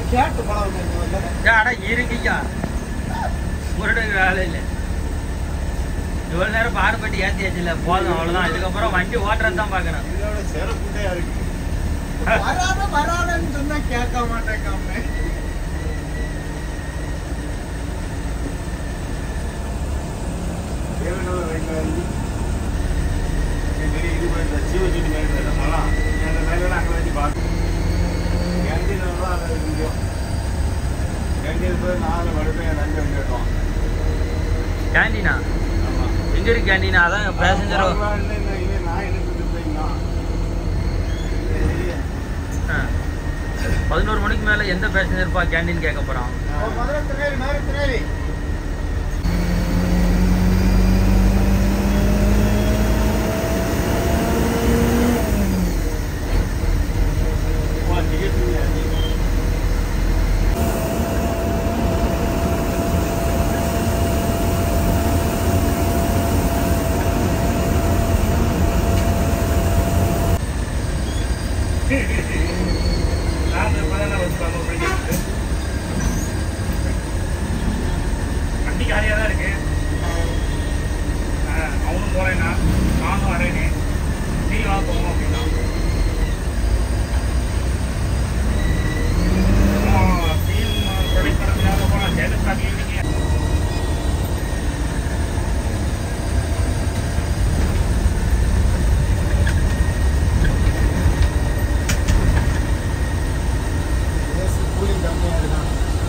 கேட்டு பழகணும் முதல்ல. அடா இருக்கியா முருடு வேலை இல்லை இவ்வளவு நேரம் பாடுபட்டு ஏத்தியாச்சு இல்ல போதும் அவ்வளவுதான் இதுக்கப்புறம் வண்டி ஓட்டுறது தான் பாக்கணும் இதோட சிறப்புட்டையா இருக்கு வராத வராதன்னு சொன்னா கேட்க மாட்டேங்காம தேவையான ரைட்ல வந்து பெரிய இது மாதிரி சீவச்சிட்டு மாதிரி நம்மலாம் அந்த மேலே அங்கே வச்சு பார்க்கணும் கேண்டீன் தான் அதை முடியும் கேண்டீன் போய் நாலு மறுபடியும் நஞ்சு கேட்டோம் கேண்டீனா ஆமாம் எங்க இருக்கு கேண்டீனா அதான் பேசஞ்சர் நான் என்ன கொடுத்துருந்தீங்கன்னா பதினோரு மணிக்கு மேல எந்த பேசஞ்சர் பா கேண்டீன் கேட்க போறான் மதுரை திருநெல்வேலி மதுரை திருநெல்வேலி வண்டி காலியாக தான் இருக்கு ஆஹ் அவனும் போறேன்னா நானும் வரேனே நீ வா போகணும் அப்படின்னா டீம் ப்ரொடக்ட் பண்ணுறதுக்காக போனால் ஜெயலலிதா ஈவினிங் கூலிங் கம்மியாக இருக்கான்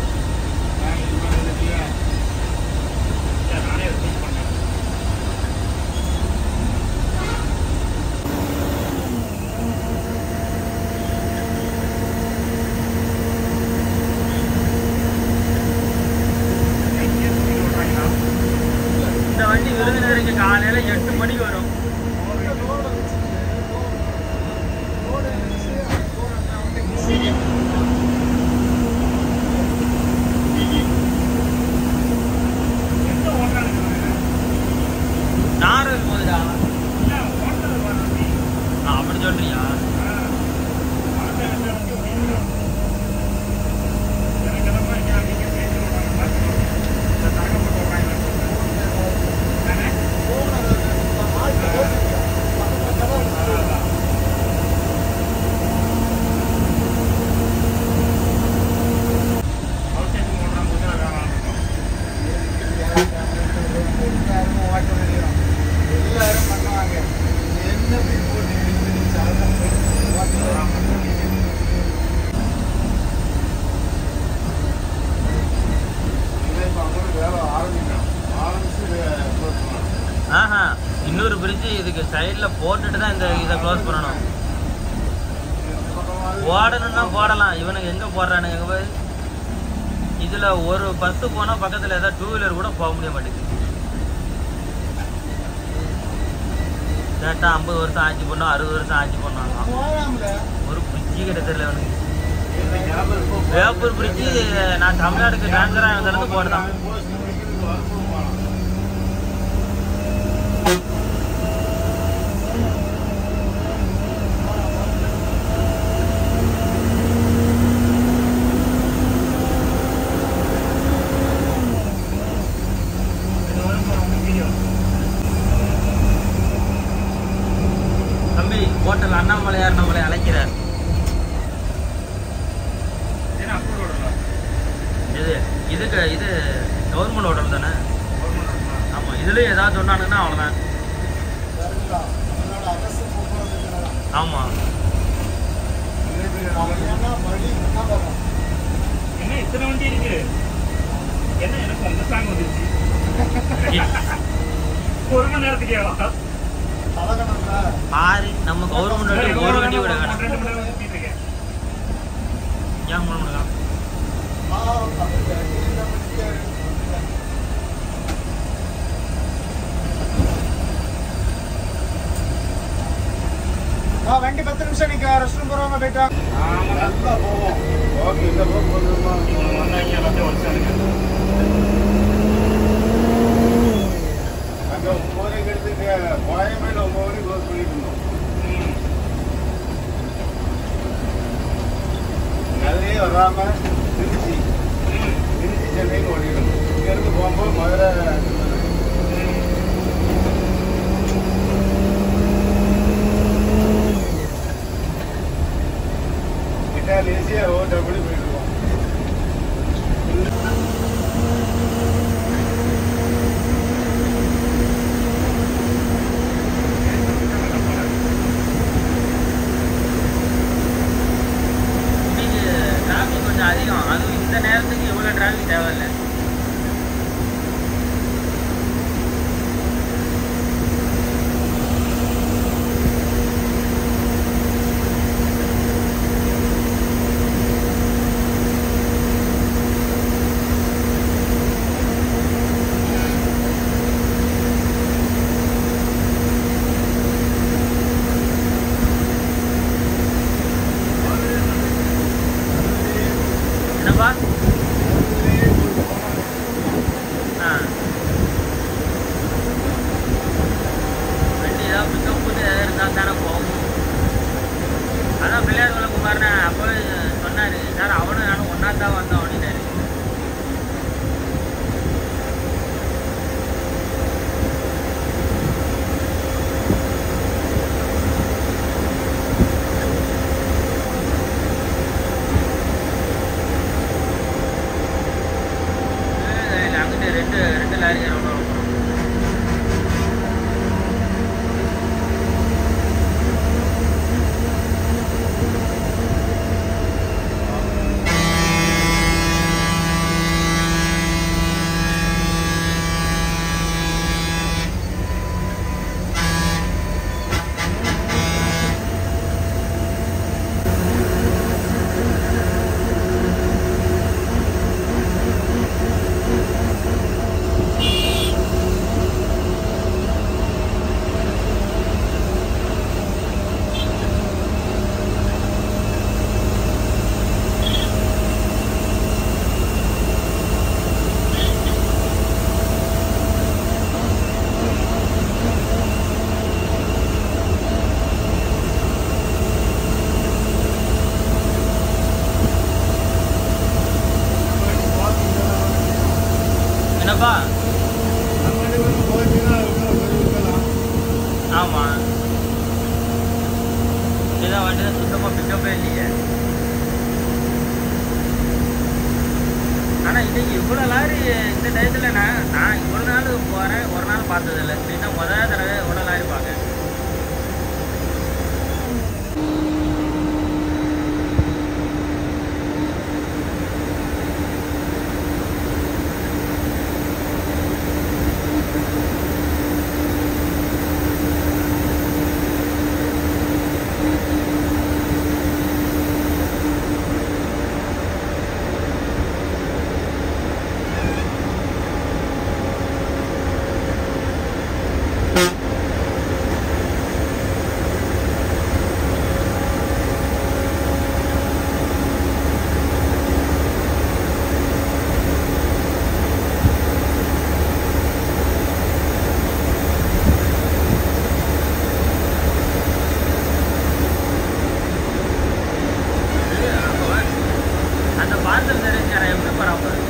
நானே ரிசீவ் பண்ணேன் இந்த வண்டி விருதுநகருக்கு காலையில எட்டு மணிக்கு வரும் எந்த ஓட்டுறாங்க நாரம் போதுடா இல்லை ஓட்டுறது வரணும் நான் அப்படி சொல்றியா எல்லாரும் ஓட்ட முடியும் எல்லாரும் பண்ணுவாங்க என்ன போய் போட்டு இடிச்சு சாதம் இப்போ அவங்களுக்கு வேலை ஆரம்பிக்கணும் ஆரம்பிச்சு க்ளோஸ் பண்ணணும் ஆஹா இன்னொரு பிரிட்ஜ் இதுக்கு சைடுல போட்டுட்டு தான் இந்த இதை க்ளோஸ் பண்ணணும் இந்த பக்கமாவது போடணும்னா போடலாம் இவனுக்கு எங்க போடுறானுங்க இங்க பாரு. இதுல ஒரு பஸ் போனா பக்கத்துல ஏதாவது டூ வீலர் கூட போக முடிய மாட்டேங்குது கேட்டா ஐம்பது வருஷம் ஆட்சி பண்ணோம் அறுபது வருஷம் ஆட்சி பண்ணாங்க போயாமல ஒரு பிரிட்ஜு கிட்ட தெரியல இவனுக்கு இந்த ஞாபகம் இப்போ வேப்பூர் பிரிட்ஜு நான் தமிழ்நாடுக்கு ட்ரான்ஸ்ஃபர் ஆனதுலேருந்து போடுதான் போஸ்ட் முடிக்கிறது வரப்போ போகலாம் தம்பி ஹோட்டல் அண்ணாமலையார் நம்மளை அழைக்கிறார் இது இதுக்கு இது கவர்மெண்ட் ஹோட்டல் தானே ஆமா இதுலயும் ஏதாவது சொன்னானுங்கன்னா அவ்வளவுதான் சரிங்களா நம்மளோட அரசு போக்குவரத்து ஆமா ஏன்னா வழி என்ன வரும் என்ன இத்தனை வண்டி இருக்கு என்ன எனக்கு அந்த சாங் வந்துருச்சு ஒரு மணி நேரத்துக்கு எவ்வளோ பழகணும்ல பாரு நம்ம கவர்மெண்ட் ஹோட்டல் ஒரு வண்டி கூட வேணும் ரெண்டு மணி நேரம் சுத்திட்டு இருக்கேன் ஏன் பண்ண முடியும் பாவம் தமிழ் இந்த முடிக்க ஆ வண்டி பத்து நிமிஷம் நிக்க ரெஸ்ட் ரூம் போறவங்க போயிட்டா ஆமா நல்லா போவோம் ஓகே இந்த பக்கம் போட்டுருமா இவங்க வந்தாங்க எல்லாத்தையும் வச்சானுங்க அங்கே ஒம்பது மணிக்கு எடுத்துட்டு கோயம்பேடு ஒம்பது மணிக்கு க்ளோஸ் பண்ணிட்டு இருந்தோம் ம். அதுலேயே வராம ஆமா இதான் வண்டி தான் சுத்தமா பிக்கப்பே இல்லையே ஆனா இன்னைக்கு இவ்வளவு லாரி இந்த டயத்துல நான் நான் இவ்வளவு நாள் போறேன் ஒரு நாள் பார்த்தது இல்லை இன்னும் முதல் தடவை இவ்வளவு லாரி பார்க்கேன் இது அப்ப அந்த பார்சல் தெரிஞ்சார எப்படி போறான் பாரு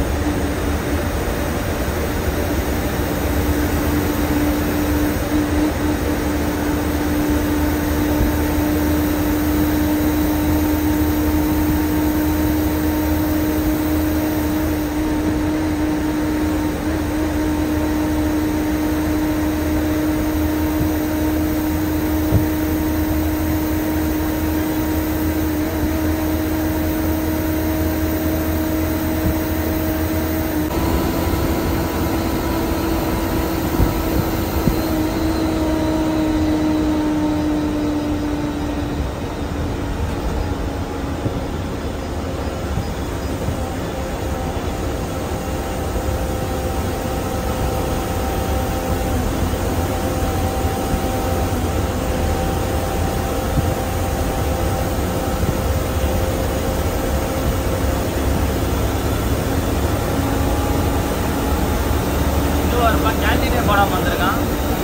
இன்னும் ஒரு ரூபாய் கேண்டீனே போடாம வந்திருக்கான்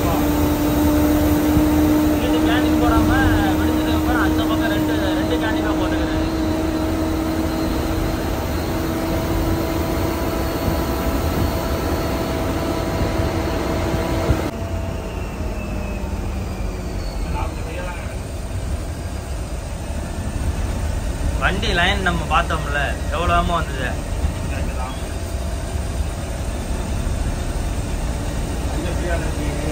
இங்கிட்டு கேண்டீன் போடாம விடுஞ்சதுக்கு அப்புறம் அந்த பக்கம் ரெண்டு ரெண்டு கேண்டீனா போட்டுக்கிறாரு வண்டி லைன் நம்ம பார்த்தோம்ல எவ்வளோமா வந்தது அந்த ஃப்ரீயாக இருக்கீங்க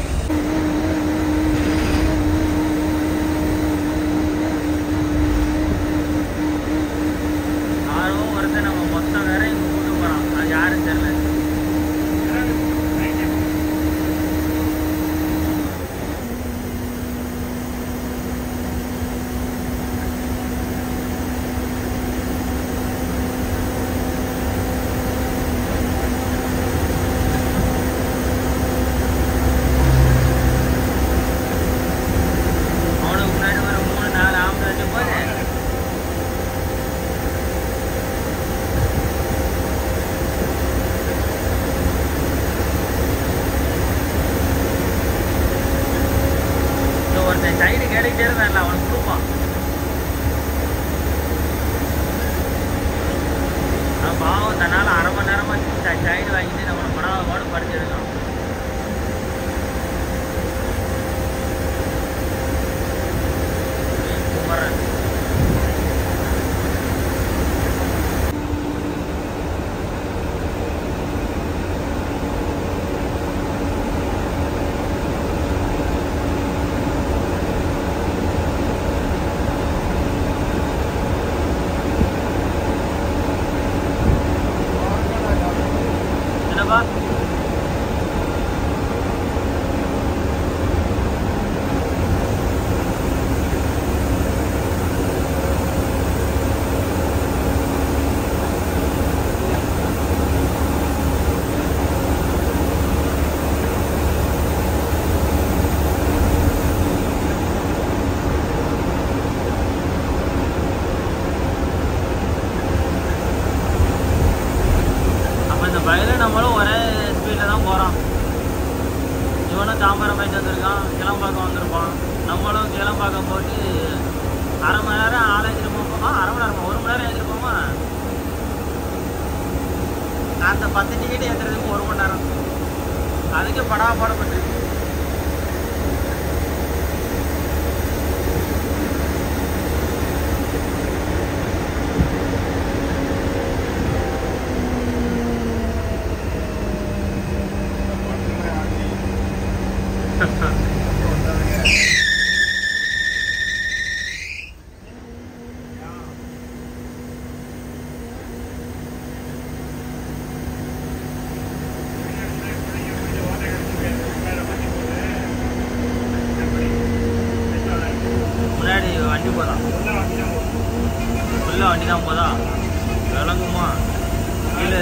யாரும் ஒருத்தன் நம்ம மொத்தம் வேற இங்க கூட்டு போறான் அது யாரும் தெரியல அவனுக்கு முன்னாடி ஒரு மூணு நாலு ஆம்பளை வச்ச போது இந்த ஒருத்தன் சைடு கேட்டுக்கிட்டே இருந்தான்ல அவனுக்கு கொடுப்பான் அவன் பாவம் தன்னால அரை மணி நேரமா சைடு வாங்கிட்டு நம்மளை படாவோடு படிச்சிருக்கான் குமரன் என்னப்பா அப்ப இந்த பையில நம்மளும் ஒரே ஸ்பீட்ல தான் போறோம் இவனும் தாம்பரம் போயிட்டு வந்திருக்கான் கிளம்பாக்கம் வந்திருப்பான் நம்மளும் கிளம்பாக்கம் போட்டு அரை மணி நேரம் ஆள் எழுதிருப்போமா அரை மணி நேரமா ஒரு மணி நேரம் எழுதிருப்போமா அந்த பத்து டிக்கெட் ஏற்றுறதுக்கு ஒரு மணி நேரம் அதுக்கு படா பாடப்பட்டு வண்டி போதா உள்ள வண்டி தான் போகும். உள்ள வண்டி தான் போதா விளங்குமா இல்லை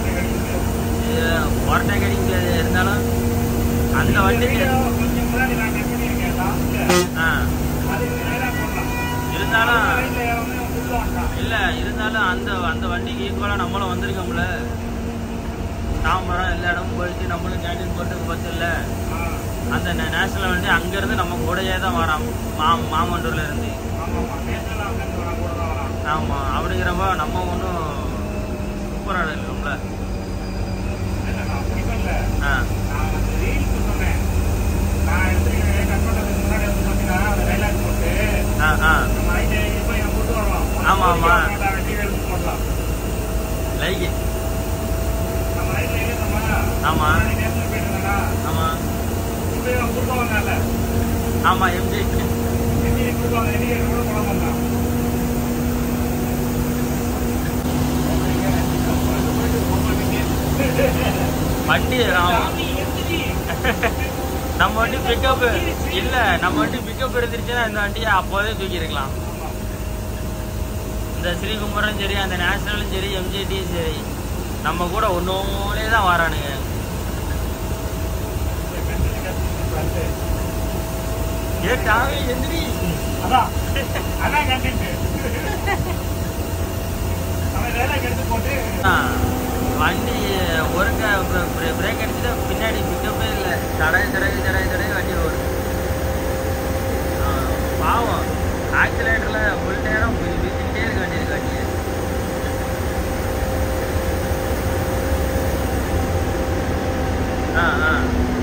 ஓரட்டை கடிக்க முடியாது இருந்தாலும் அந்த வண்டிக்கு கொஞ்சம் முன்னாடி நான் கட் பண்ணியிருக்கேன் லாஸ்ட்ல. ஆ அது நேரா போடலாம். இருந்தாலும் ரைட்ல இறங்கி உள்ள வந்துட்டான். இல்ல இருந்தாலும் அந்த அந்த வண்டிக்கு ஈக்குவலா நம்மளும் வந்திருக்கோம்ல தாம்பரம் எல்லா இடமும் போயிட்டு நம்மளும் கேண்டீன் போட்டு பஸ்ஸில் ஆ, அந்த நே- நேஷனல் வண்டி அங்கேருந்து நம்ம கூடயே தான் வரான் மா மாமண்டூர்ல இருந்து ஆமாம்மா. நேத்துல அங்கிருந்து வரான், கூட தான் வரான். ஆமாம் அப்படிங்கிறப்ப நம்ம ஒன்றும் சூப்பராக இருக்கோம்ல இல்ல, நான் அப்படி சொல்லல. ஆ நான் அந்த ரீல்ஸ் சொன்னேன். நான் எடுத்துருக்கேன், கட் பண்றதுக்கு முன்னாடி வந்து பாத்தீங்கன்னா, அந்த dialogue போட்டு, ஆ ஆ நம்ம right side இப்ப இவன் கூட்டு வருவான். ஆமா, ஆமா. அவன் வெட்டி எடுத்து போடலாம். லைக் நம்ம right ல ஏறினோமா? ஆமா. முன்னாடி நேத்துல போயிட்டு இருந்தேனா? ஆமாம் இப்ப இவன் குறுக்க வந்தான்ல. ஆமாம் எம்ஜி எதிரி குறுக்க வந்த எதிரி கூட போட மாட்டான். வண்டி ஆமாம் சாமி, எந்திரி. நம்ம வண்டி பிக்கப் இல்ல நம்ம வண்டி பிக்கப் எடுத்துருச்சுன்னா இந்த வண்டியை அப்போதே தூக்கி இருக்கலாம் இந்த ஸ்ரீகுமரன் சரி அந்த நேஷனலும் சரி எம்ஜிடியும் சரி நம்ம கூட ஒன்னோடே தான் வரானுங்க ஏ டாமி எந்திரி அதான் அதான் content. அவன் dialogue எடுத்து போட்டு ஆ, வண்டி ஒருங்க பிரேக் அடிச்சுட்டு பின்னாடி பிக்கப்பே இல்லை தடை தடை தடை தடை வண்டி ஓடும் ஆ, பாவம் ஆக்சிலேட்டரில் ஃபுல் நேரம் வித்துக்கிட்டே இருக்க வேண்டியது வண்டியை ஆ ஆ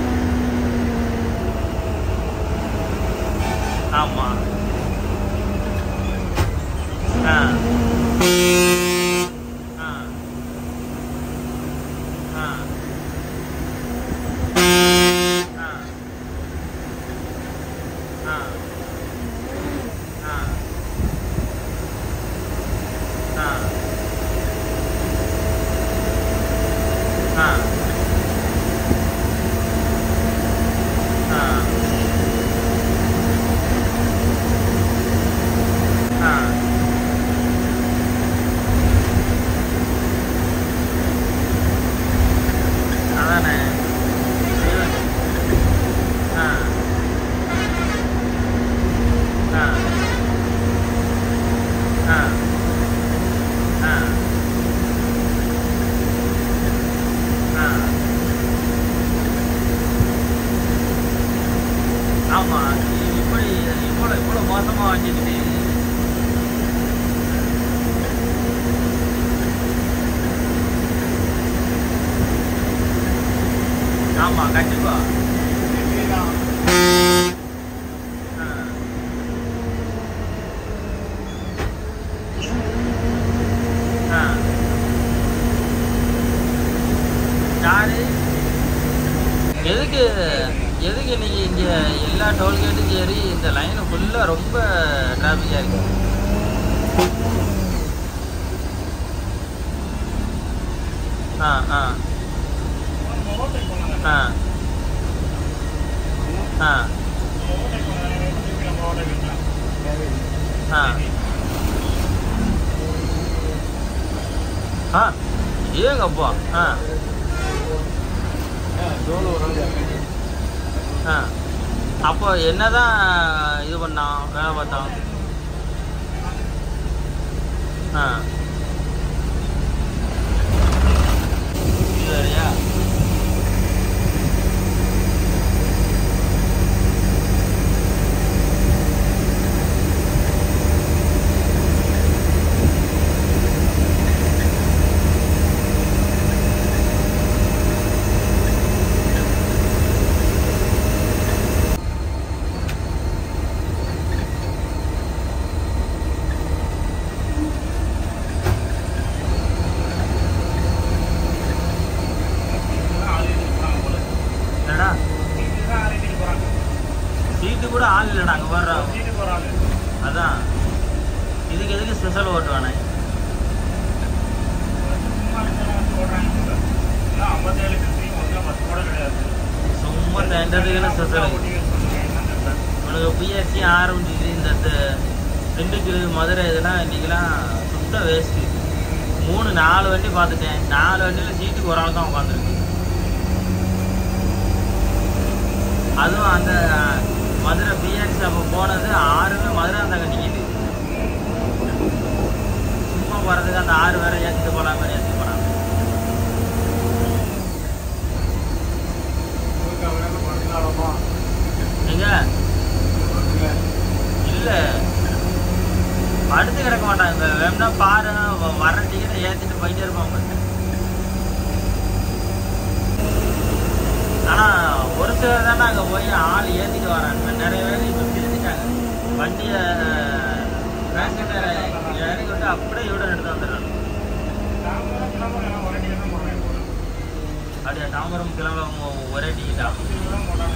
ஆமாம் ஆ ஆ ஆ ஆ ஆ ஆ ஆ ஆ ஆ ஆ அதானே ஆ ஆ ஆ ஆ ஆ ஆமா இப்படி இவ்வளோ இவ்வளோ மோசமா வச்சுக்கிட்டு ஆமா கண்டிப்பா வெற்றிதான். ஆ. ஆ. யாரு எதுக்கு எதுக்கு இன்னைக்கு இங்க எல்லா டோல்கேட்டும் சரி இந்த லைன் ஃபுல்லா ரொம்ப டிராஃபிக்கா இருக்கு ஆ ஆ நம்ம ஓட்டை போனாங்க ஆ ஆ நம்ம ஓட்டை போனாங்க திருப்பி நம்ம ஓட்டை வைக்கலாம் ஆ ஆ ஏங்கப்பா ஆ டோல் ஒரு ஆள் இறங்கி. ஆ அப்போ என்னதான் இது பண்ணான் வேலை பார்த்தான் ஆ இது வேறயா என்னடா சீட்டு கூட ஆள் இல்லைடா அங்கே வர்றான் அதான் இதுக்கு எதுக்கு ஸ்பெஷல் ஓட்டுவானே சும்மா தண்டதுக்குன்னு ஸ்பெஷல் உனக்கு பிஎஸ்சி ஆரம்பிச்சிது இந்த த- திண்டுக்கல் மதுரை இதெல்லாம் இன்னைக்கெல்லாம் சுத்த வேஸ்ட்டு மூணு நாலு வண்டி பார்த்துட்டேன் நாலு வண்டியில் சீட்டுக்கு ஒரு ஆள் தான் உட்காந்துருக்கு அதுவும் அந்த மதுரை பிஆர்சி அப்போ போனது ஆறுமே மதுரை அந்த நிற்கிது சும்மா போகிறதுக்கு அந்த ஆறு வேற ஏற்றிட்டு போகலாம் மாதிரி ஏற்றிட்டு போனாங்க உங்களுக்கு அவரெல்லாம் படுத்தாலமா எங்க இல்ல படுத்து கிடக்க மாட்டாங்க வேணும்னா பாரு வ- வர்ற டிக்கெட்டை ஏத்திட்டு போயிட்டே இருப்பாங்க ஆனா ஒரு சிலர் தானே அங்க போய் ஆள் ஏத்திட்டு வராங்க நிறைய பேர் இப்ப திருத்திட்டாங்க வண்டிய பேசஞ்சர் இறக்கி விட்டு அப்படியே இவ்வளோ எடுத்து வந்துடுறாங்க தாம்பரம் கிளம்புற எல்லாம் ஒரே டிக்கெட் தான் போடுறேன் இப்போ. அப்படியே தாம்பரம் கிளம்ப ஒரே டிக்கெட்டா டிக்கெட் தான் போட்டாங்க.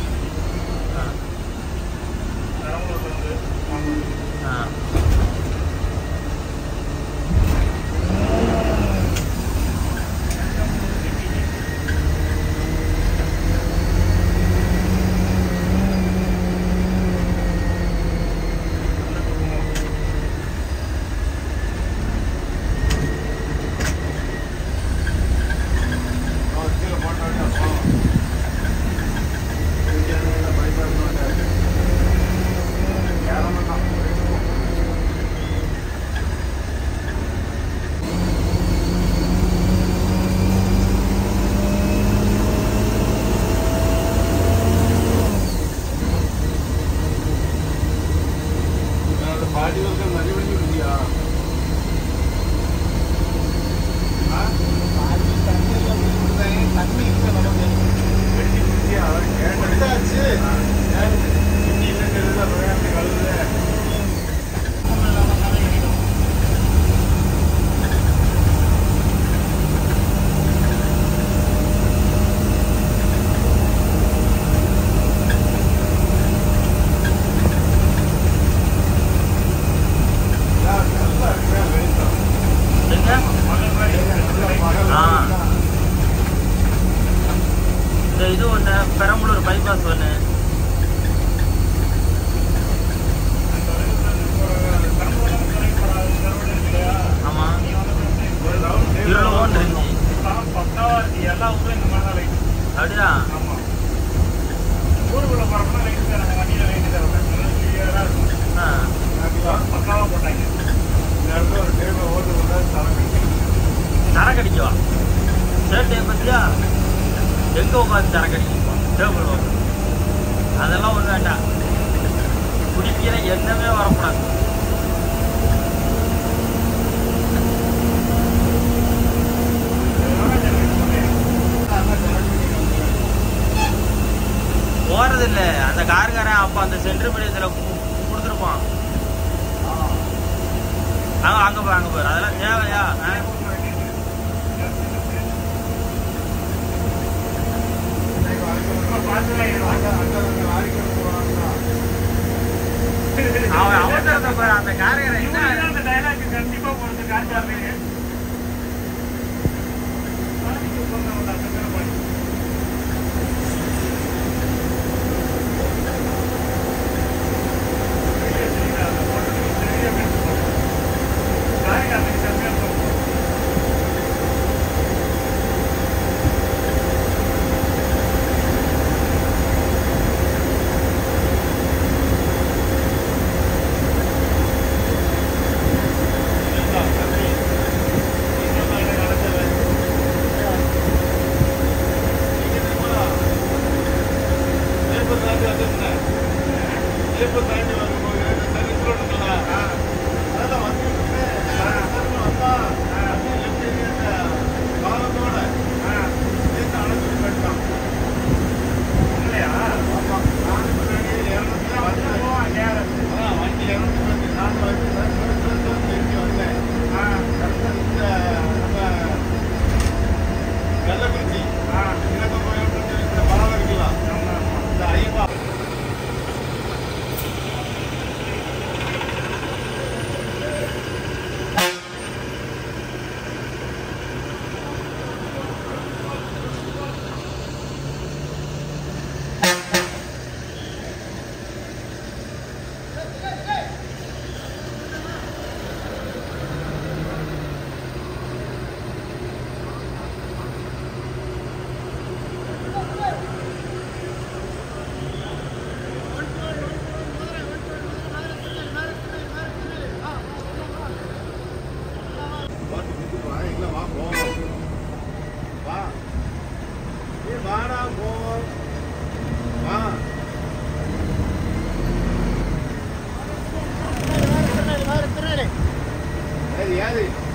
பெரம்பலூர்ல இருந்து தாம்பரம். ஆ கீழே போட்டோன்னே போகலாம் பைபாஸ் மாட்டாரு ஏழை தான் அந்த பாட்டிகளுக்கு மதி பண்ணி விடுதியா தண்ணி இல்லை நமக்கு வெட்டி விடுதியா கேட்டாச்சு வந்தாச்சு. இன்னி இல்லைங்கிறது அப்புறம் அப்படி கழுவுது நல்லா இருக்கா வெளிச்சம் எங்க ஆ இந்த இது ஒன்று பெரம்பலூர் பைபாஸ் ஒன்று ஆமாம் ஒரு ரவுண்ட் இவ்வளோ ஓன் இருந்துச்சு பக்காவா இருக்கு எல்லா ஊர்லயும் இந்த மாதிரி தான் லைட் அப்படியா ஆமா ஊருக்குள்ள போறப்ப லைட் தர வண்டியில லைட் தர கிளியரா இருக்கும் ஆ பக்காவா போட்டாங்க இந்த இடத்துல ஒரு டேபிள் ஓட்டு கொண்டா தரக்கு சரக்கடிக்கவா சேட்டை பத்தியா எங்க உட்காந்து சரக்கடிக்கும் டேபிள் ஓட்டு அதெல்லாம் ஒண்ணு வேண்டாம் குடிக்கிற எண்ணமே வரக்கூடாது போறது இல்ல அந்த காருக்காரன் அப்ப அந்த சென்ட்ரல் மீடியத்துல கொடுத்துருப்பான் அங்க அங்க போய் அங்க போய் அதெல்லாம் தேவையா ஆ? அவன் அவசரத்தை பாரு அந்த காரையரை என்ன அந்த டைலாக் கண்டிப்பா போடுறது காஞ்சாருங்க ஆ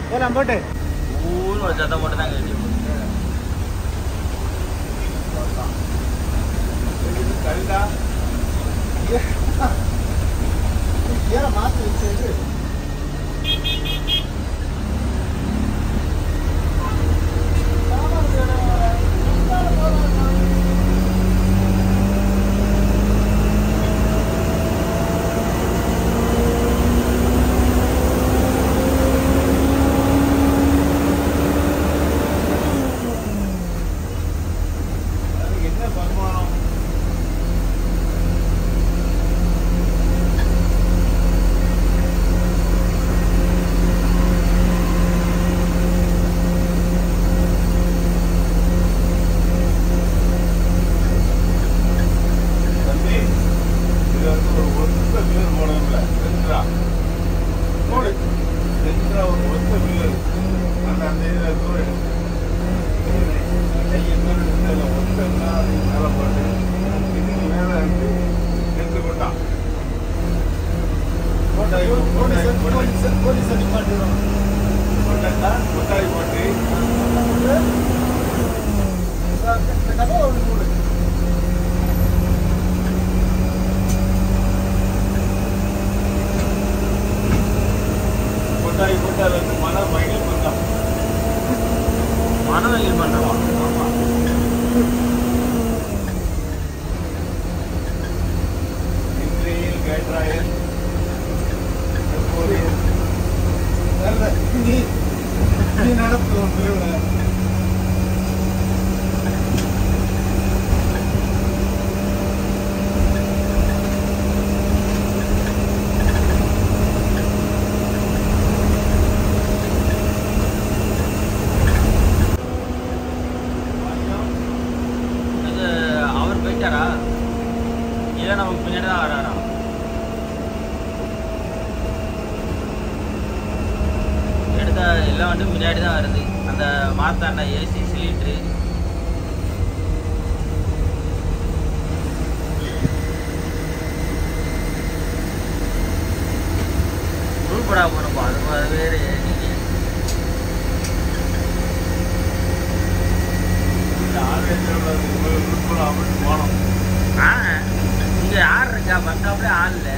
ஏலாம் போட்டு ஊன்னு ஒரு சத்தம் மட்டும் தான் கேட்டு கல்டா ஏற மாற்றி வச்சு அதுக்கு என்ன வருமானம் தம்பி இது வந்து ஒரு ஒத்த வீலர் போடணும்ல சென்ட்ரா போடு சென்ட்ரா ஒரு ஒத்த வீலர் அந்த அந்த இதில் தூர கையை மேலே நின்று ஒத்தன்னா அதுக்கு மேலே போட்டு இதுக்கு மேலே இருந்து நின்று கொண்டான் கொட்டாய் கொட்டாய் கொட்டாய் போலீஸ் போலீஸ் நிப்பாட்டுறோம் கொட்டாய் கொட்டாய் போட்டு இந்த கதவை ஒன்று போடு கொட்டாய் போட்டு அதை வந்து மன மகிழ் பண்ணலாம் மனவெளியில் பண்ணுறோம் இன்றையில் கேட்ராயன் எப்போது நல்ல நீ நீ நடப்பு ஒன்று இது அவர் போயிட்டாரா இல்லை நமக்கு பின்னாடி தான் வராரா எடுத்த எல்லாம் வந்து முன்னாடி தான் வருது அந்த மாத்தாண்ட ஏசி சிலிண்ட்ரு உருப்படா போனப்போ அது அது வேறு நீங்கள் இந்த ஆவேசம் விழுப்புரம் அப்படின்னு போனோம் ஆ இங்க யார் இருக்கா பங்காப்ல ஆள் இல்ல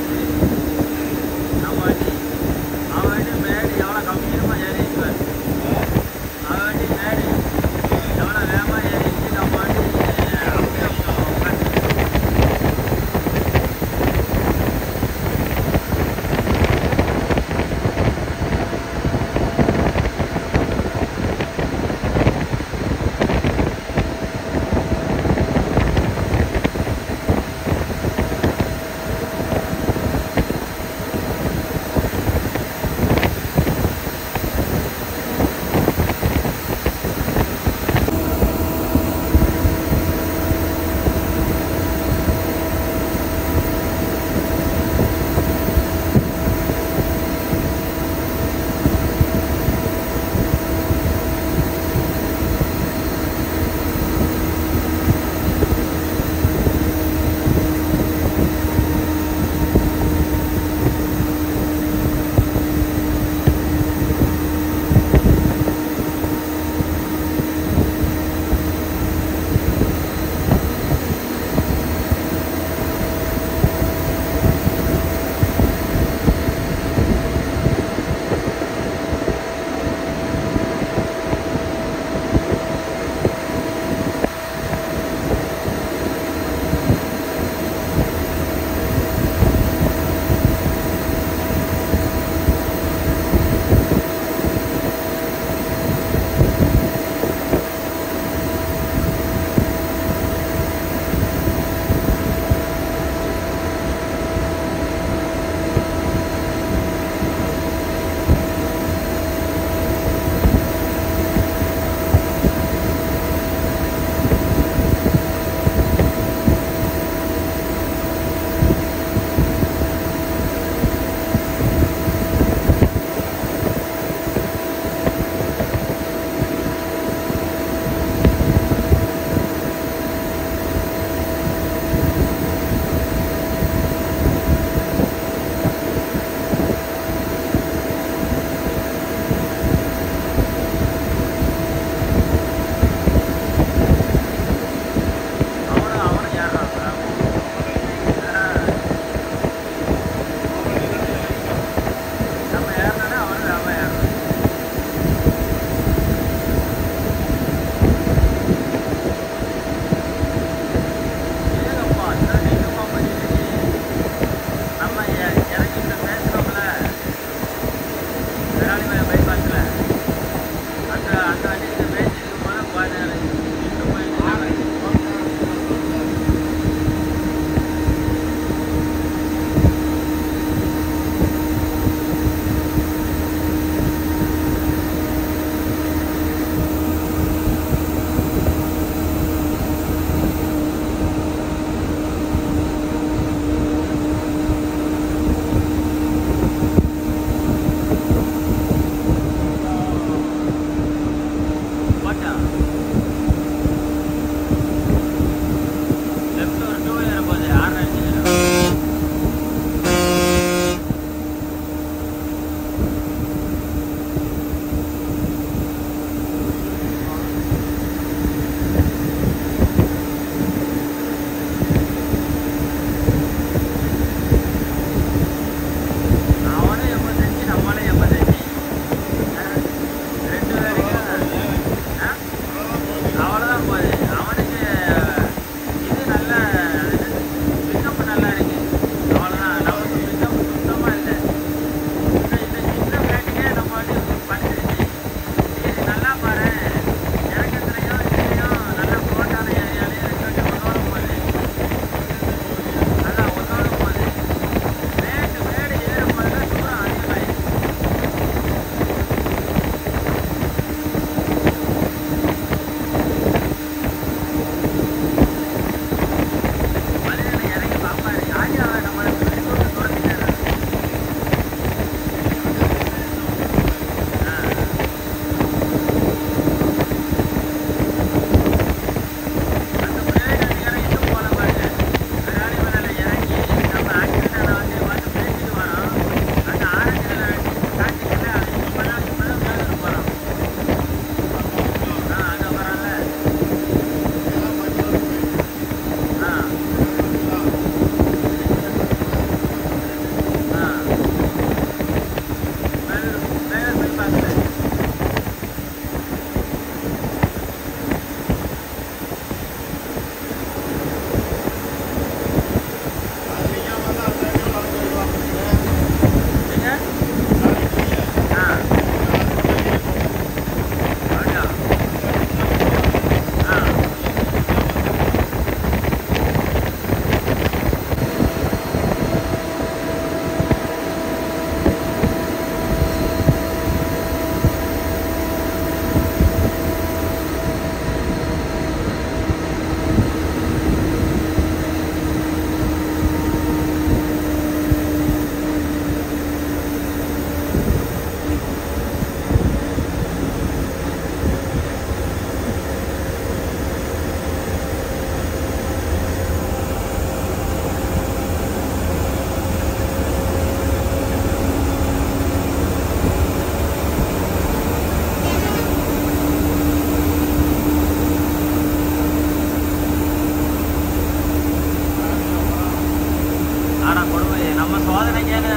வண்டி நம்ம வண்டி அவன் வண்டி மேடு எவ்வளோ கம்மியமாக ஏறிக்குவார் அவன் வண்டி மேடு எவ்வளோ வேகமாக ஏறிச்சு நம்ம வண்டி அப்படியே உட்காந்து இங்கேன்னு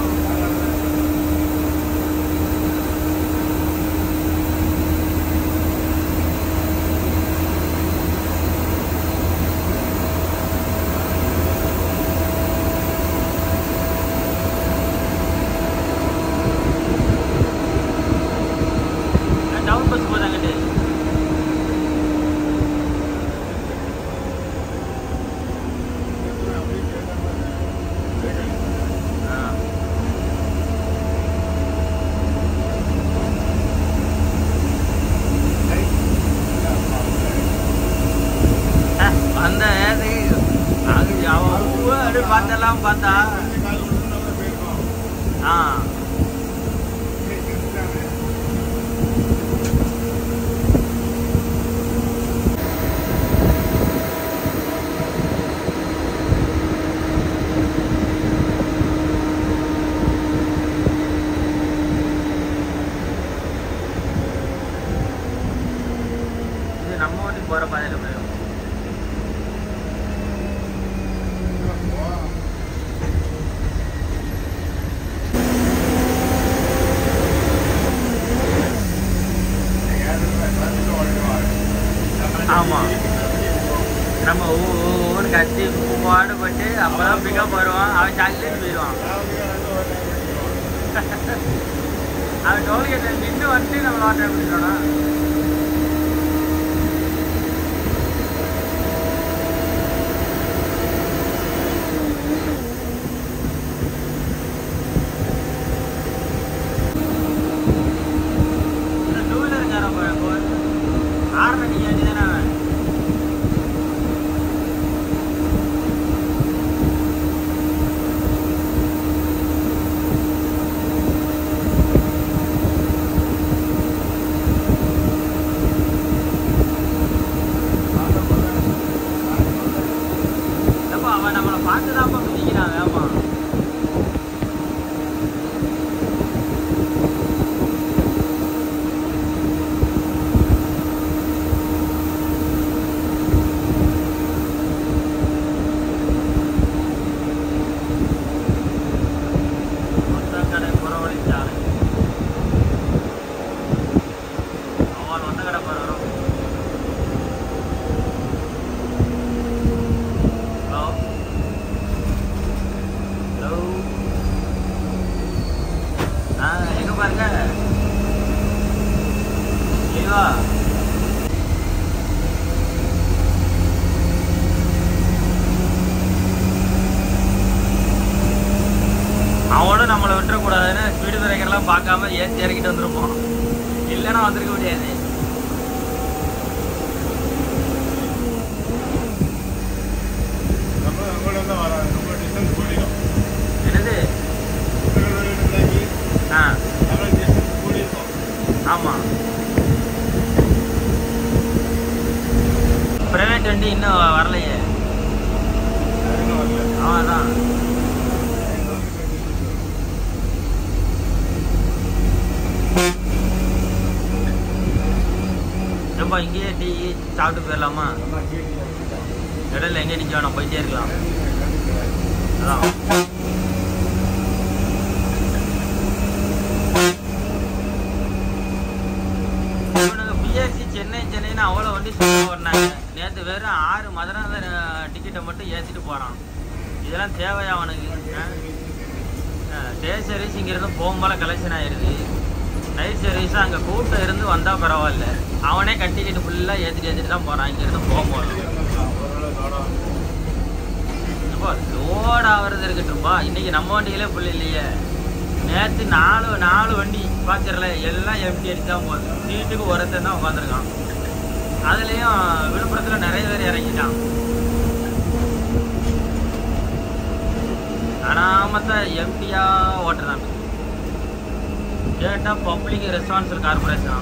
டவுன் பஸ் போதாங்கிட்டு அந்த நேரத்துக்கு அது அவன் பூவை அப்படி பார்த்தெல்லாம் பார்த்தா ஆ இது நம்ம வண்டி போகிற பாதையில் போயிடும் ஆமா. நம்ம ஊன்னு கத்தி பாடுபட்டு அப்பதான் பிக்கப் வருவான் அவன் சாக்லேட் போயிடுவான் அவன் டோல்கேட் நின்று வந்து நம்ம வாட்டர் பண்ணிட்டோம்னா டூ வீலர் காரன் ஆறு மணிக்கு வேண்டியதானே அவன் எப்போ அவன் நம்மளை பார்த்து தான் குதிக்கிறான் வேமா கடை புறவழிச்சாலை அவன் ஒத்த கடை போகிறோம் ஹலோ ஹலோ ஆ எங்க பாருங்க ஐயோ அவனும் நம்மளை விட்டுறக்கூடாதுன்னு ஸ்பீடு பிரேக்கர்லாம் பார்க்காம ஏற்றி இறக்கிட்டு வந்திருப்போம் இல்லைன்னா வந்திருக்க முடியாது என்னது ஆ ஆமாம் ப்ரைவேட் வண்டி இன்னும் வரலையே அவன் தான் ஏப்பா இங்கேயே டீ சாப்பிட்டு போயிடலாமா இடையில எங்கே நிற்க வேணாம் போயிட்டே இருக்கலாம் அதான் இவனுங்க பிஎஸ்சி சென்னை சென்னைன்னு அவ்வளோ வண்டி சுத்த வர்றாங்க நேற்று வெறும் ஆறு மதுரை டிக்கெட்டை மட்டும் ஏற்றிட்டு போகிறான் இதெல்லாம் தேவையா அவனுக்கு டே சர்வீஸ் இங்கேருந்து போகும்போல கலெக்ஷன் ஆயிடுது நைட் சர்வீஸ் அங்கே கூட்டம் இருந்து வந்தால் பரவாயில்ல அவனே கட்டிக்கிட்டு ஃபுல்லாக ஏற்றிட்டு ஏற்றிட்டு தான் போகிறான் இங்கேருந்து போகும்போது அப்போ லோட் ஆகிறது இருக்கட்டும்பா இன்னைக்கு நம்ம வண்டிகளே ஃபுல் இல்லையே நேற்று நாலு நாலு வண்டி பார்த்துடல எல்லாம் எம்டி அடிச்சு தான் போகுது சீட்டுக்கு ஒருத்தன் தான் உட்காந்துருக்கான் அதுலேயும் விழுப்புரத்தில் நிறைய பேர் இறங்கிட்டான் அனாமத்த எம்டியா ஓட்டுறான் கேட்டால் பப்ளிக் ரெஸ்பான்சிபிள் கார்பரேஷன்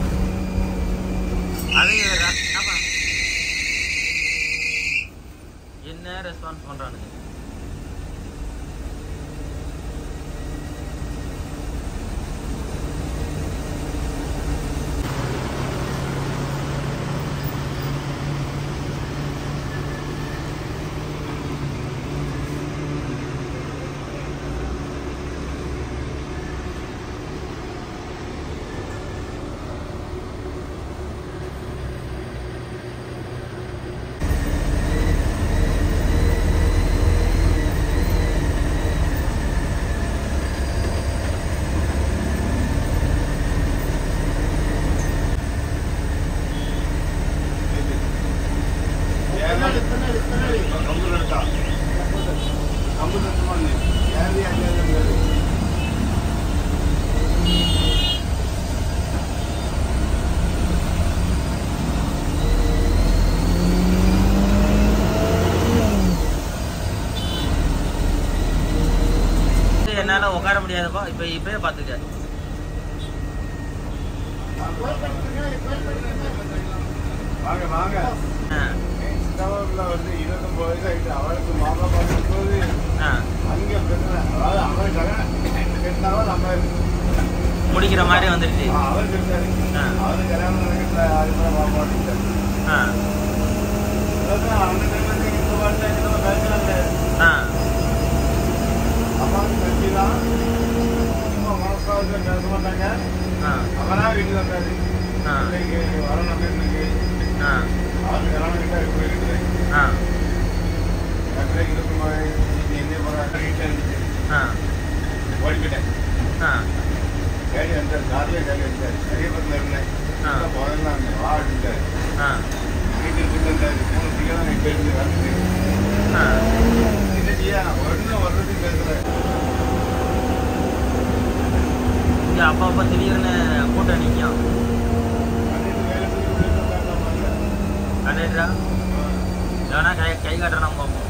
அது ர- ஆமா. என்ன ரெஸ்பான்ஸ் பண்றானுங்க என்னால உட்கார முடியாதப்பா இப்ப இப்பயே பாத்துக்க வாங்க வாங்க ஆ, சின்னவர்ல வந்து இருபத்தொன்பது வயசு ஆயிட்டு அவளுக்கு மாமா பார்க்கும்போது ஆ. அங்க பிரச்சனை அதாவது அவன் கல்யாணம் கட்டினாலும் நம்ம முடிக்கிற மாதிரி வந்துருச்சு ஆ, அவர் கட்டாரு ஆ. அவரு கல்யாணம் நடக்கல அது கூட மாமா ஆ, அதான் அண்ணன் கல்யாணம் இந்த வாழ்க்கை நம்ம பேசுறாங்க ஆ, அம்மாவுக்கு கட்சி தான் சும்மா மனசாவது பேச மாட்டாங்க ஆ, அவனா வீட்டுக்கு வந்தாரு ஆ. இன்னைக்கு வரணும் இன்னைக்கு ஆ, அவரு கல்யாணம் கிட்ட போயிட்டு ஆ, அப்படியே இருக்கும் என்ன போறாங்க வீட்டில் இருந்துச்சு ஆ, ஓடிக்கிட்டேன் ஆ, கேடி வந்தார் காலையில் கேடி வந்தார் நிறைய பக்கத்தில் இருந்தேன் ஆ. முதல்ல அந்த வா அப்படின்ட்டார் ஆ, வீட்டுக்கு கூட்டு வந்தார் மூணு பிள்ளைங்க இப்போ இருந்து வந்து ஆ. என்ன செய்ய ஒன்றும் வர்றதுக்கு பேசுகிறேன் இங்க அப்பப்ப திடீர்னு கூட்டம் நிற்கும் பண்ணிட்டு வேலை செய்ய வேண்டாம் கண்டக்டரா வேணா கை கை காட்டுறோம் நம்ம பார்ப்போம்